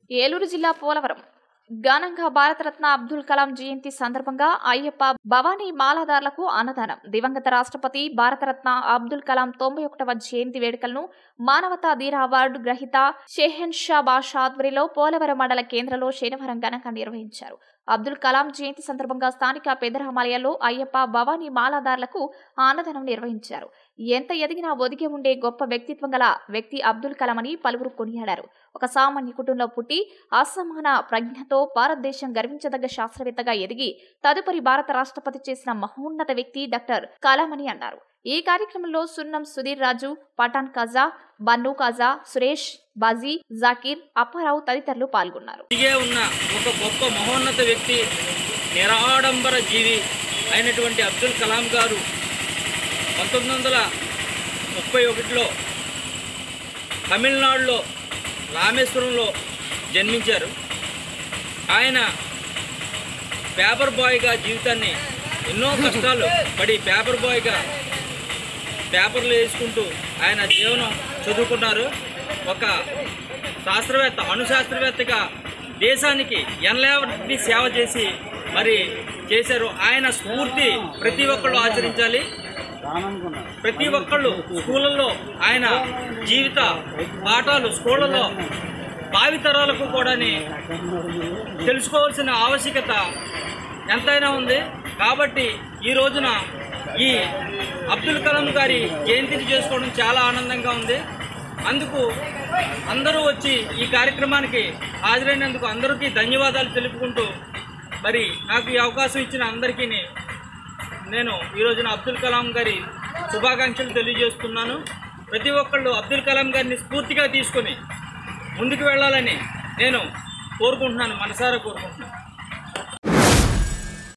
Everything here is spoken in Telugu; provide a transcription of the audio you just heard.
ఏలూరు జిల్లా పోలవరం ఘనంగా భారతరత్న అబ్దుల్ కలాం జయంతి సందర్భంగా అయ్యప్ప భవానీ మాలాదారులకు అన్నదానం దివంగత రాష్ట్రపతి భారతరత్న అబ్దుల్ కలాం తొంభై ఒకటవ జయంతి వేడుకలను మానవతా ధీర అవార్డు గ్రహీత షెహెన్ షా బాషా ఆధ్వర్యంలో పోలవరం మండల కేంద్రంలో శనివారం ఘనంగా నిర్వహించారు అబ్దుల్ కలాం జయంతి సందర్భంగా స్థానిక పెదరామాలయాల్లో అయ్యప్ప భవానీ మాలాదారులకు అన్నదానం నిర్వహించారు ఎంత ఎదిగినా ఒదిగి ఉండే గొప్ప వ్యక్తిత్వం గల వ్యక్తి అబ్దుల్ కలాం అని పలువురు కొనియాడారు ఒక సామాన్య కుటుంబంలో పుట్టి అసమాన ప్రజ్ఞతో భారతదేశం గర్వించదగ్గ శాస్త్రవేత్తగా ఎదిగి తదుపరి భారత రాష్ట్రపతి చేసిన మహోన్నత వ్యక్తి డాక్టర్ కలాం అని అన్నారు ఈ కార్యక్రమంలో సున్నం సుధీర్ రాజు పఠాన్ కాజా బన్ను కాజా సురేష్ బాజీ జాకీర్ అప్పారావు తదితరులు పాల్గొన్నారు ఇదిగే ఉన్న ఒక గొప్ప మహోన్నత వ్యక్తి నిరాడంబర జీవి అయినటువంటి అబ్దుల్ కలాం గారు పంతొమ్మిది వందల ముప్పై ఒకటిలో తమిళనాడులో రామేశ్వరంలో జన్మించారు ఆయన పేపర్ బాయ్గా జీవితాన్ని ఎన్నో కష్టాలు పడి పేపర్ బాయ్గా పేపర్లు వేసుకుంటూ ఆయన జీవనం చదువుకున్నారు ఒక శాస్త్రవేత్త అణు శాస్త్రవేత్తగా దేశానికి ఎనలేవటి సేవ చేసి మరి చేశారు ఆయన స్ఫూర్తి ప్రతి ఒక్కళ్ళు ఆచరించాలి ప్రతి ఒక్కళ్ళు స్కూళ్ళల్లో ఆయన జీవిత పాఠాలు స్కూళ్ళలో భావితరాలకు కూడా తెలుసుకోవాల్సిన ఆవశ్యకత ఎంతైనా ఉంది కాబట్టి ఈ రోజున ఈ అబ్దుల్ కలాం గారి జయంతిని చేసుకోవడం చాలా ఆనందంగా ఉంది అందుకు అందరూ వచ్చి ఈ కార్యక్రమానికి హాజరైనందుకు అందరికీ ధన్యవాదాలు తెలుపుకుంటూ మరి నాకు ఈ అవకాశం ఇచ్చిన అందరికీ నేను ఈ రోజున అబ్దుల్ కలాం గారి శుభాకాంక్షలు తెలియజేస్తున్నాను ప్రతి ఒక్కళ్ళు అబ్దుల్ కలాం గారిని స్ఫూర్తిగా తీసుకొని ముందుకు వెళ్ళాలని నేను కోరుకుంటున్నాను మనసారా కోరుకుంటున్నాను